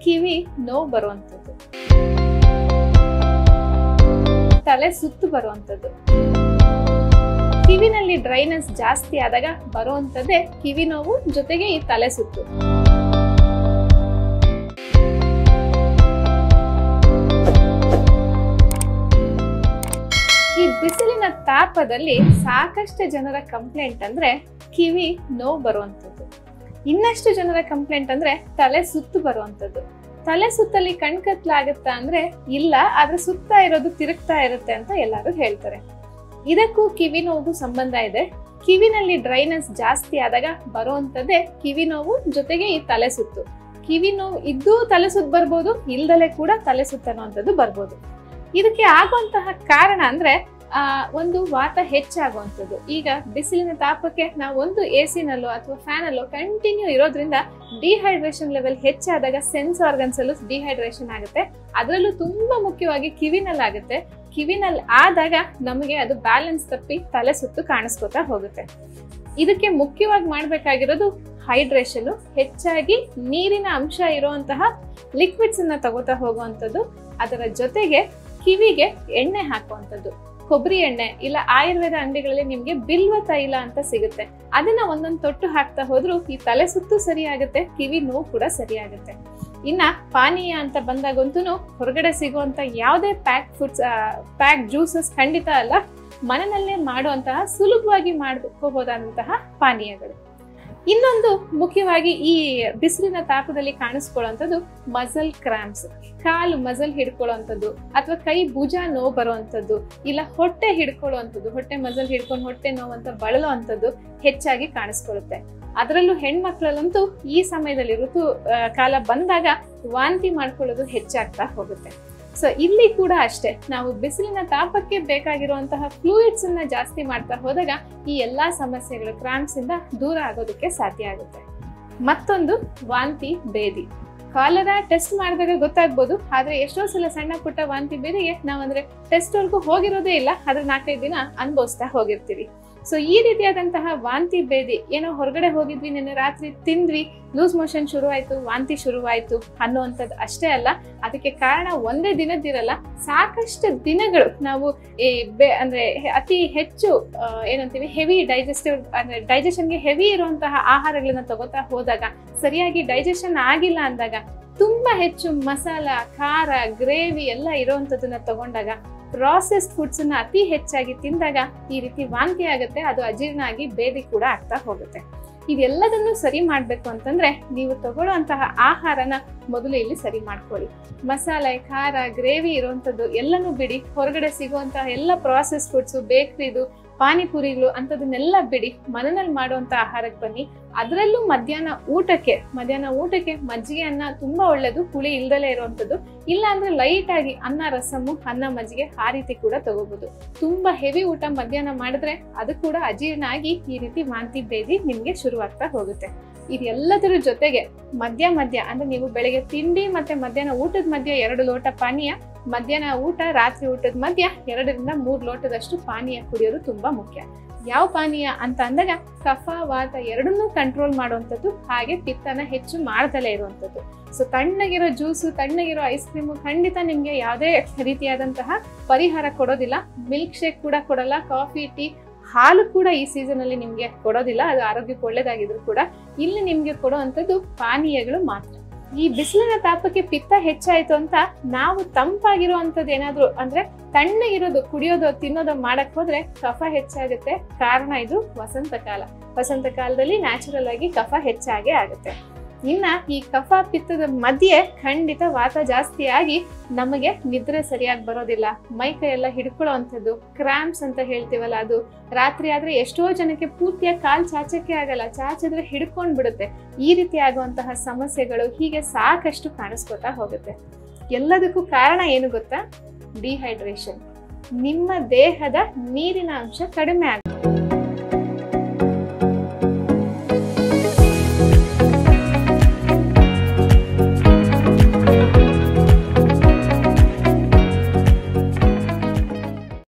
ಕಿವಿ ನೋವು ಬರುವಂಥದ್ದು ತಲೆ ಸುತ್ತು ಬರುವಂಥದ್ದು ಕಿವಿನಲ್ಲಿ ಡ್ರೈನೆಸ್ ಜಾಸ್ತಿ ಆದಾಗ ಬರುವಂಥದ್ದೇ ಕಿವಿ ನೋವು ಜೊತೆಗೆ ಈ ತಲೆ ಸುತ್ತು ಈ ಬಿಸಿಲಿನ ತಾಪದಲ್ಲಿ ಸಾಕಷ್ಟು ಜನರ ಕಂಪ್ಲೇಂಟ್ ಅಂದ್ರೆ ಕಿವಿ ನೋವು ಬರುವಂಥದ್ದು ಇನ್ನಷ್ಟು ಜನರ ಕಂಪ್ಲೇಂಟ್ ಅಂದ್ರೆ ತಲೆ ಸುತ್ತು ಬರುವಂಥದ್ದು ತಲೆ ಸುತ್ತಲ್ಲಿ ಕಣ್ಕತ್ಲಾಗತ್ತಾ ಅಂದ್ರೆ ಇಲ್ಲ ಆದ್ರೆ ಸುತ್ತಾ ಇರೋದು ತಿರುಗ್ತಾ ಇರುತ್ತೆ ಅಂತ ಎಲ್ಲರೂ ಹೇಳ್ತಾರೆ ಇದಕ್ಕೂ ಕಿವಿ ನೋವು ಸಂಬಂಧ ಇದೆ ಕಿವಿನಲ್ಲಿ ಡ್ರೈನೆಸ್ ಜಾಸ್ತಿ ಆದಾಗ ಬರುವಂಥದ್ದೇ ಕಿವಿ ನೋವು ಜೊತೆಗೆ ಈ ತಲೆ ಸುತ್ತು ಕಿವಿ ನೋವು ಇದ್ದೂ ತಲೆ ಸುತ್ತು ಬರ್ಬೋದು ಇಲ್ದಲೆ ಕೂಡ ತಲೆ ಸುತ್ತ ಅನ್ನುವಂಥದ್ದು ಬರ್ಬೋದು ಇದಕ್ಕೆ ಆಗುವಂತಹ ಕಾರಣ ಅಂದ್ರೆ ಆ ಒಂದು ವಾತ ಹೆಚ್ಚಾಗುವಂಥದ್ದು ಈಗ ಬಿಸಿಲಿನ ತಾಪಕ್ಕೆ ನಾವು ಒಂದು ಎ ಸಿನಲ್ಲೋ ಅಥವಾ ಫ್ಯಾನ್ ಅಲ್ಲೋ ಕಂಟಿನ್ಯೂ ಇರೋದ್ರಿಂದ ಡಿಹೈಡ್ರೇಷನ್ ಲೆವೆಲ್ ಹೆಚ್ಚಾದಾಗ ಸೆನ್ಸ್ ಆರ್ಗನ್ಸ್ ಅಲ್ಲೂ ಡಿಹೈಡ್ರೇಷನ್ ಆಗುತ್ತೆ ಅದರಲ್ಲೂ ತುಂಬಾ ಮುಖ್ಯವಾಗಿ ಕಿವಿನಲ್ಲಾಗುತ್ತೆ ಕಿವಿನಲ್ಲಿ ಆದಾಗ ನಮಗೆ ಅದು ಬ್ಯಾಲೆನ್ಸ್ ತಪ್ಪಿ ತಲೆ ಸುತ್ತು ಕಾಣಿಸ್ಕೊತಾ ಹೋಗುತ್ತೆ ಇದಕ್ಕೆ ಮುಖ್ಯವಾಗಿ ಮಾಡಬೇಕಾಗಿರೋದು ಹೈಡ್ರೇಷನ್ ಹೆಚ್ಚಾಗಿ ನೀರಿನ ಅಂಶ ಇರುವಂತಹ ಲಿಕ್ವಿಡ್ಸ್ ಅನ್ನ ತಗೋತಾ ಹೋಗುವಂಥದ್ದು ಅದರ ಜೊತೆಗೆ ಕಿವಿಗೆ ಎಣ್ಣೆ ಹಾಕುವಂಥದ್ದು ಕೊಬ್ಬರಿ ಎಣ್ಣೆ ಇಲ್ಲ ಆಯುರ್ವೇದ ಅಂಗಡಿಗಳಲ್ಲಿ ನಿಮ್ಗೆ ಬಿಲ್ವ ತೈಲ ಅಂತ ಸಿಗುತ್ತೆ ಅದನ್ನ ಒಂದೊಂದು ತೊಟ್ಟು ಹಾಕ್ತಾ ಹೋದ್ರು ಈ ತಲೆ ಸುತ್ತು ಸರಿ ಆಗುತ್ತೆ ಕಿವಿ ನೋವು ಕೂಡ ಸರಿ ಆಗುತ್ತೆ ಇನ್ನ ಪಾನೀಯ ಅಂತ ಬಂದಾಗಂತೂ ಹೊರಗಡೆ ಸಿಗುವಂತ ಯಾವುದೇ ಪ್ಯಾಕ್ ಫುಡ್ಸ್ ಪ್ಯಾಕ್ ಜ್ಯೂಸಸ್ ಖಂಡಿತ ಅಲ್ಲ ಮನೆಯಲ್ಲೇ ಮಾಡುವಂತಹ ಸುಲಭವಾಗಿ ಮಾಡ್ಕೋಬಹುದಾದಂತಹ ಪಾನೀಯಗಳು ಇನ್ನೊಂದು ಮುಖ್ಯವಾಗಿ ಈ ಬಿಸಿಲಿನ ತಾಪದಲ್ಲಿ ಕಾಣಿಸ್ಕೊಳ್ಳುವಂಥದ್ದು ಮಸಲ್ ಕ್ರಾಂಪ್ಸ್ ಕಾಲು ಮಸಲ್ ಹಿಡ್ಕೊಳ್ಳುವಂಥದ್ದು ಅಥವಾ ಕೈ ಭುಜ ನೋವು ಬರುವಂಥದ್ದು ಇಲ್ಲ ಹೊಟ್ಟೆ ಹಿಡ್ಕೊಳ್ಳುವಂಥದ್ದು ಹೊಟ್ಟೆ ಮಸಲ್ ಹಿಡ್ಕೊಂಡು ಹೊಟ್ಟೆ ನೋವು ಅಂತ ಬಳಲುವಂಥದ್ದು ಹೆಚ್ಚಾಗಿ ಕಾಣಿಸ್ಕೊಳ್ಳುತ್ತೆ ಅದರಲ್ಲೂ ಹೆಣ್ಮಕ್ಳಲ್ಲಂತೂ ಈ ಸಮಯದಲ್ಲಿ ಋತು ಆ, ಕಾಲ ಬಂದಾಗ ವಾಂತಿ ಮಾಡ್ಕೊಳ್ಳೋದು ಹೆಚ್ಚಾಗ್ತಾ ಹೋಗುತ್ತೆ ಸೊ ಇಲ್ಲಿ ಕೂಡ ಅಷ್ಟೇ ನಾವು ಬಿಸಿಲಿನ ತಾಪಕ್ಕೆ ಬೇಕಾಗಿರುವಂತಹ ಫ್ಲೂಯಿಡ್ಸ್ ಅನ್ನ ಜಾಸ್ತಿ ಮಾಡ್ತಾ ಹೋದಾಗ ಈ ಎಲ್ಲಾ ಸಮಸ್ಯೆಗಳು ಕ್ರಾಂಪ್ಸ್ ಇಂದ ದೂರ ಆಗೋದಕ್ಕೆ ಸಾಧ್ಯ ಆಗುತ್ತೆ ಮತ್ತೊಂದು ವಾಂತಿ ಬೇದಿ ಕಾಲರ ಟೆಸ್ಟ್ ಮಾಡಿದಾಗ ಗೊತ್ತಾಗ್ಬೋದು ಆದ್ರೆ ಎಷ್ಟೋ ಸಲ ಸಣ್ಣ ಪುಟ್ಟ ವಾಂತಿ ಬೇದಿಗೆ ನಾವಂದ್ರೆ ಟೆಸ್ಟ್ ವರ್ಗೂ ಹೋಗಿರೋದೇ ಇಲ್ಲ ಆದ್ರೆ ನಾಲ್ಕೈದು ದಿನ ಅನುಭವಿಸ್ತಾ ಹೋಗಿರ್ತೀವಿ ಸೊ ಈ ರೀತಿಯಾದಂತಹ ವಾಂತಿ ಬೇದಿ ಏನೋ ಹೊರಗಡೆ ಹೋಗಿದ್ವಿ ನಿನ್ನೆ ರಾತ್ರಿ ತಿಂದ್ವಿ ಲೂಸ್ ಮೋಷನ್ ಶುರುವಾಯ್ತು ವಾಂತಿ ಶುರುವಾಯ್ತು ಅನ್ನುವಂಥದ್ದು ಅಷ್ಟೇ ಅಲ್ಲ ಅದಕ್ಕೆ ಕಾರಣ ಒಂದೇ ದಿನದ್ದಿರಲ್ಲ ಸಾಕಷ್ಟು ದಿನಗಳು ನಾವು ಈ ಬೆ ಅಂದ್ರೆ ಹೆ- ಅತಿ ಹೆಚ್ಚು ಆ, ಏನಂತೀವಿ ಹೆವಿ ಡೈಜೆಸ್ಟಿವ್ ಅಂದ್ರೆ ಡೈಜೆಷನ್ಗೆ ಹೆವಿ ಇರುವಂತಹ ಆಹಾರಗಳನ್ನ ತಗೋತಾ ಹೋದಾಗ ಸರಿಯಾಗಿ ಡೈಜೆಷನ್ ಆಗಿಲ್ಲ ಅಂದಾಗ ತುಂಬಾ ಹೆಚ್ಚು ಮಸಾಲ ಖಾರ ಗ್ರೇವಿ ಎಲ್ಲ ಇರುವಂತದನ್ನ ತಗೊಂಡಾಗ ಪ್ರಾಸೆಸ್ಡ್ ಫುಡ್ಸ್ ಅನ್ನ ಅತಿ ಹೆಚ್ಚಾಗಿ ತಿಂದಾಗ ಈ ರೀತಿ ವಾಂತಿ ಆಗುತ್ತೆ ಅದು ಅಜೀರ್ಣ ಆಗಿ ಬೇದಿ ಕೂಡ ಆಗ್ತಾ ಹೋಗುತ್ತೆ ಇದೆಲ್ಲದನ್ನು ಸರಿ ಮಾಡ್ಬೇಕು ಅಂತಂದ್ರೆ ನೀವು ತಗೊಳ್ಳುವಂತಹ ಆಹಾರನ ಮೊದಲು ಇಲ್ಲಿ ಸರಿ ಮಾಡ್ಕೊಳ್ಳಿ ಮಸಾಲೆ ಖಾರ ಗ್ರೇವಿ ಇರುವಂತದ್ದು ಎಲ್ಲನೂ ಬಿಡಿ ಹೊರಗಡೆ ಸಿಗುವಂತಹ ಎಲ್ಲ ಪ್ರಾಸೆಸ್ ಫುಡ್ಸು ಬೇಕ್ರಿದು ಪಾನಿಪುರಿಗಳು ಅಂಥದನ್ನೆಲ್ಲ ಬಿಡಿ ಮನೆಯಲ್ಲಿ ಮಾಡುವಂತ ಆಹಾರಕ್ಕೆ ಬನ್ನಿ ಅದರಲ್ಲೂ ಮಧ್ಯಾಹ್ನ ಊಟಕ್ಕೆ ಮಧ್ಯಾಹ್ನ ಊಟಕ್ಕೆ ಮಜ್ಜಿಗೆ ಅನ್ನ ತುಂಬಾ ಒಳ್ಳೇದು ಹುಳಿ ಇಲ್ದಲೇ ಇರುವಂತದ್ದು ಇಲ್ಲ ಅಂದ್ರೆ ಲೈಟ್ ಆಗಿ ಅನ್ನ ರಸಮ್ಮು ಅನ್ನ ಮಜ್ಜಿಗೆ ಆ ರೀತಿ ಕೂಡ ತಗೋಬಹುದು ತುಂಬಾ ಹೆವಿ ಊಟ ಮಧ್ಯಾಹ್ನ ಮಾಡಿದ್ರೆ ಅದು ಕೂಡ ಅಜೀರ್ಣ ಆಗಿ ಈ ರೀತಿ ವಾಂತಿ ಬೇದಿ ನಿಮ್ಗೆ ಶುರುವಾಗ್ತಾ ಹೋಗುತ್ತೆ ಇದೆಲ್ಲದರ ಜೊತೆಗೆ ಮಧ್ಯ ಮಧ್ಯ ಅಂದ್ರೆ ನೀವು ಬೆಳಗ್ಗೆ ತಿಂಡಿ ಮತ್ತೆ ಮಧ್ಯಾಹ್ನ ಊಟದ ಮಧ್ಯ ಎರಡು ಲೋಟ ಪಾನೀಯ ಮಧ್ಯಾಹ್ನ ಊಟ ರಾತ್ರಿ ಊಟದ ಮಧ್ಯ ಎರಡರಿಂದ ಮೂರು ಲೋಟದಷ್ಟು ಪಾನೀಯ ಕುಡಿಯೋದು ತುಂಬಾ ಮುಖ್ಯ ಯಾವ ಪಾನೀಯ ಅಂತ ಅಂದಾಗ ಕಫ ವಾತ ಎರಡನ್ನೂ ಕಂಟ್ರೋಲ್ ಮಾಡುವಂಥದ್ದು ಹಾಗೆ ಪಿತ್ತನ ಹೆಚ್ಚು ಮಾಡ್ದಲೇ ಇರುವಂಥದ್ದು ಸೊ ತಣ್ಣಗಿರೋ ಜ್ಯೂಸು ತಣ್ಣಗಿರೋ ಐಸ್ ಕ್ರೀಮು ಖಂಡಿತ ನಿಮಗೆ ಯಾವುದೇ ರೀತಿಯಾದಂತಹ ಪರಿಹಾರ ಕೊಡೋದಿಲ್ಲ ಮಿಲ್ಕ್ ಶೇಕ್ ಕೂಡ ಕೊಡಲ್ಲ ಕಾಫಿ ಟೀ ಹಾಲು ಕೂಡ ಈ ಸೀಸನ್ ಅಲ್ಲಿ ನಿಮ್ಗೆ ಕೊಡೋದಿಲ್ಲ ಅದು ಆರೋಗ್ಯಕ್ಕೆ ಒಳ್ಳೇದಾಗಿದ್ರು ಕೂಡ ಇಲ್ಲಿ ನಿಮ್ಗೆ ಕೊಡುವಂಥದ್ದು ಪಾನೀಯಗಳು ಮಾತ್ರ ಈ ಬಿಸಿಲಿನ ತಾಪಕ್ಕೆ ಪಿತ್ತ ಹೆಚ್ಚಾಯ್ತು ಅಂತ ನಾವು ತಂಪಾಗಿರುವಂಥದ್ದು ಏನಾದ್ರು ಅಂದ್ರೆ ತಣ್ಣಗಿರೋದು ಕುಡಿಯೋದು ತಿನ್ನೋದು ಮಾಡಕ್ ಹೋದ್ರೆ ಕಫ ಹೆಚ್ಚಾಗುತ್ತೆ ಕಾರಣ ಇದು ವಸಂತ ಕಾಲ ವಸಂತ ಕಾಲದಲ್ಲಿ ನ್ಯಾಚುರಲ್ ಆಗಿ ಕಫ ಹೆಚ್ಚಾಗೇ ಆಗುತ್ತೆ ಇನ್ನ ಈ ಕಫ ಪಿತ್ತದ ಮಧ್ಯೆ ಖಂಡಿತ ವಾತ ಜಾಸ್ತಿ ಆಗಿ ನಮಗೆ ನಿದ್ರೆ ಸರಿಯಾಗಿ ಬರೋದಿಲ್ಲ ಮೈ ಕೈ ಎಲ್ಲ ಹಿಡ್ಕೊಳ್ಳೋವಂಥದ್ದು ಕ್ರಾಂಪ್ಸ್ ಅಂತ ಹೇಳ್ತೀವಲ್ಲ ಅದು ರಾತ್ರಿ ಆದ್ರೆ ಎಷ್ಟೋ ಜನಕ್ಕೆ ಪೂರ್ತಿಯಾಗಿ ಕಾಲ್ ಚಾಚಕ್ಕೆ ಆಗಲ್ಲ ಚಾಚಿದ್ರೆ ಹಿಡ್ಕೊಂಡ್ ಬಿಡುತ್ತೆ ಈ ರೀತಿ ಆಗುವಂತಹ ಸಮಸ್ಯೆಗಳು ಹೀಗೆ ಸಾಕಷ್ಟು ಕಾಣಿಸ್ಕೊತಾ ಹೋಗುತ್ತೆ ಎಲ್ಲದಕ್ಕೂ ಕಾರಣ ಏನು ಗೊತ್ತಾ ಡಿಹೈಡ್ರೇಷನ್ ನಿಮ್ಮ ದೇಹದ ನೀರಿನ ಅಂಶ ಕಡಿಮೆ ಆಗುತ್ತೆ